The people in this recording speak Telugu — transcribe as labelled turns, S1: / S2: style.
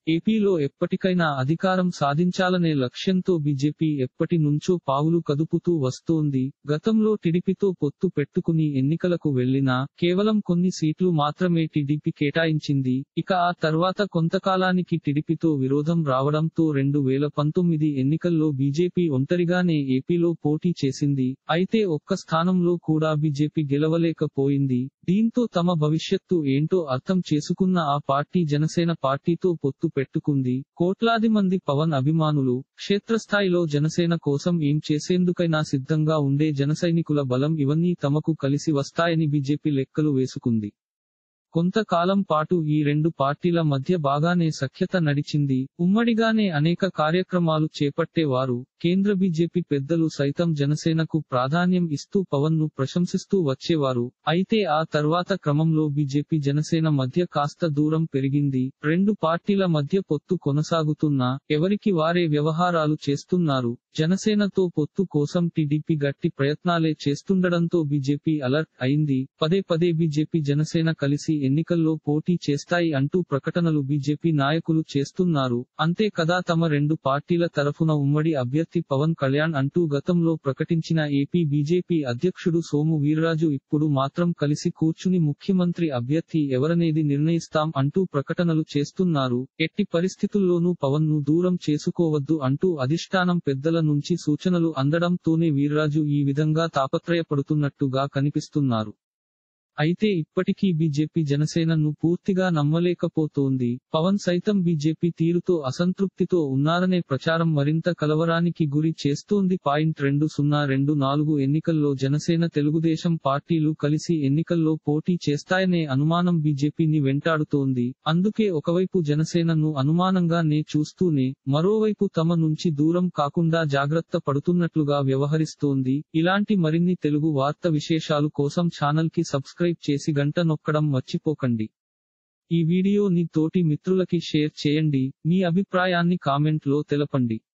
S1: ఏపీలో ఎప్పటికైనా అధికారం సాధించాలనే లక్ష్యంతో బీజేపీ ఎప్పటి నుంచో పావులు కదుపుతూ వస్తోంది గతంలో టీడీపీతో పొత్తు పెట్టుకుని ఎన్నికలకు వెళ్లినా కేవలం కొన్ని సీట్లు మాత్రమే టీడీపీ కేటాయించింది ఇక ఆ తర్వాత కొంతకాలానికి టీడీపీతో విరోధం రావడంతో రెండు వేల పంతొమ్మిది ఎన్నికల్లో బీజేపీ ఒంటరిగానే ఏపీలో పోటీ చేసింది అయితే ఒక్క స్థానంలో కూడా బీజేపీ గెలవలేకపోయింది దీంతో తమ భవిష్యత్తు ఏంటో అర్థం చేసుకున్న ఆ పార్టీ జనసేన పార్టీతో పొత్తు పెట్టుకుంది కోట్లాది మంది పవన్ అభిమానులు క్షేత్రస్థాయిలో జనసేన కోసం ఏం చేసేందుకైనా సిద్ధంగా ఉండే జనసైనికుల బలం ఇవన్నీ తమకు కలిసి వస్తాయని బీజేపీ లెక్కలు వేసుకుంది కొంతకాలం పాటు ఈ రెండు పార్టీల మధ్య బాగానే సఖ్యత నడిచింది ఉమ్మడిగానే అనేక కార్యక్రమాలు చేపట్టేవారు కేంద్ర బీజేపీ పెద్దలు సైతం జనసేనకు ప్రాధాన్యం ఇస్తూ పవన్ ను ప్రశంసిస్తూ వచ్చేవారు అయితే ఆ తర్వాత క్రమంలో బీజేపీ జనసేన మధ్య కాస్త దూరం పెరిగింది రెండు పార్టీల మధ్య పొత్తు కొనసాగుతున్నా ఎవరికి వారే వ్యవహారాలు చేస్తున్నారు జనసేనతో పొత్తు కోసం టీడీపీ గట్టి ప్రయత్నాలే చేస్తుండడంతో బీజేపీ అలర్ట్ అయింది పదే పదే బీజేపీ జనసేన కలిసి ఎన్నికల్లో పోటీ చేస్తాయి అంటూ ప్రకటనలు బీజేపీ నాయకులు చేస్తున్నారు అంతే కదా తమ రెండు పార్టీల తరఫున ఉమ్మడి అభ్యర్థి పవన్ కళ్యాణ్ అంటూ గతంలో ప్రకటించిన ఏపీ బీజేపీ అధ్యక్షుడు సోము వీర్రాజు ఇప్పుడు మాత్రం కలిసి కూర్చుని ముఖ్యమంత్రి అభ్యర్థి ఎవరనేది నిర్ణయిస్తాం అంటూ ప్రకటనలు చేస్తున్నారు ఎట్టి పరిస్థితుల్లోనూ పవన్ ను దూరం చేసుకోవద్దు అంటూ అధిష్టానం పెద్దల నుంచి సూచనలు అందడంతోనే వీర్రాజు ఈ విధంగా తాపత్రయపడుతున్నట్టుగా కనిపిస్తున్నారు అయితే ఇప్పటికీ బీజేపీ జనసేనను పూర్తిగా నమ్మలేకపోతోంది పవన్ సైతం బీజేపీ తీరుతో అసంతృప్తితో ఉన్నారనే ప్రచారం మరింత కలవరానికి గురి చేస్తోంది పాయింట్ రెండు సున్నా రెండు నాలుగు ఎన్నికల్లో జనసేన తెలుగుదేశం పార్టీలు కలిసి ఎన్నికల్లో పోటీ చేస్తాయనే అనుమానం బీజేపీని వెంటాడుతోంది అందుకే ఒకవైపు జనసేనను అనుమానంగా నే చూస్తూనే మరోవైపు తమ నుంచి దూరం కాకుండా జాగ్రత్త పడుతున్నట్లుగా వ్యవహరిస్తోంది ఇలాంటి మరిన్ని తెలుగు వార్త విశేషాలు కోసం ఛానల్ కి సబ్స్క్రైబ్ చేసి గంట నొక్కడం మర్చిపోకండి ఈ వీడియోని తోటి మిత్రులకి షేర్ చేయండి మీ అభిప్రాయాన్ని కామెంట్ లో తెలపండి